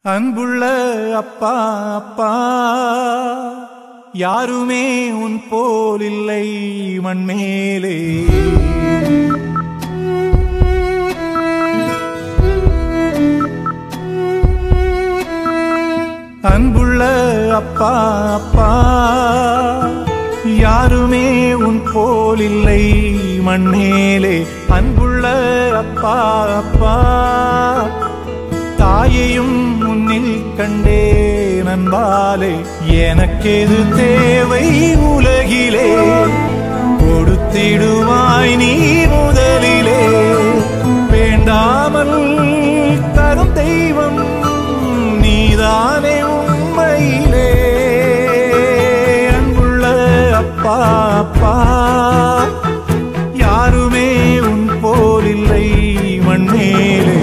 அன்புள்ள அப்பா அப்பா யாருமே உன் போல் இல்லை மண்மேலே அன்புள்ள அப்பா அப்பா யாருமே உன் போல் இல்லை மண்மேலே அன்புள்ள அப்பா அப்பா தாயையும் முன்னில் கண்டே நண்பாலே எனக்கெது தேவை உலகிலே கொடுத்திடுவாய் நீ முதலிலே வேண்டாமல் தரும் தெய்வம் நீதானே உண்மையிலே அன்புள்ள அப்பா அப்பா யாருமே உன் போல் இல்லை மண்மேலே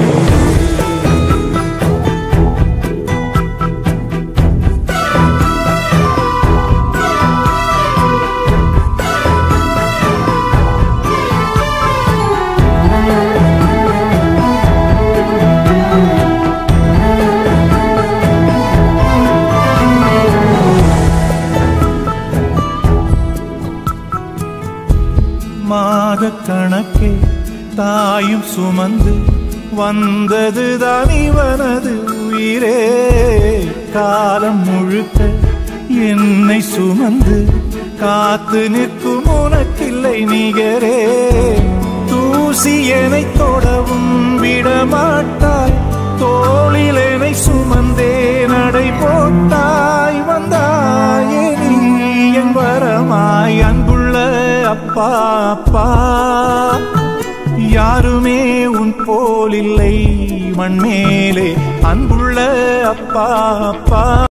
மாத கணக்கே தாயும் சுமந்து வந்தது இவனது உயிரே காலம் முழுக்க என்னை சுமந்து காத்து நிற்கும் உனக்கில்லை நிகரே தூசி என்னை தொடவும் விடமாட்டாய் தோளில் என்னை சுமந்தே நடை போட்டாய் வந்தாயே நீ என் வரமாய் அன்புள்ள அப்பா அப்பா யாருமே உன் போல் இல்லை மண்மேலே அன்புள்ள அப்பா அப்பா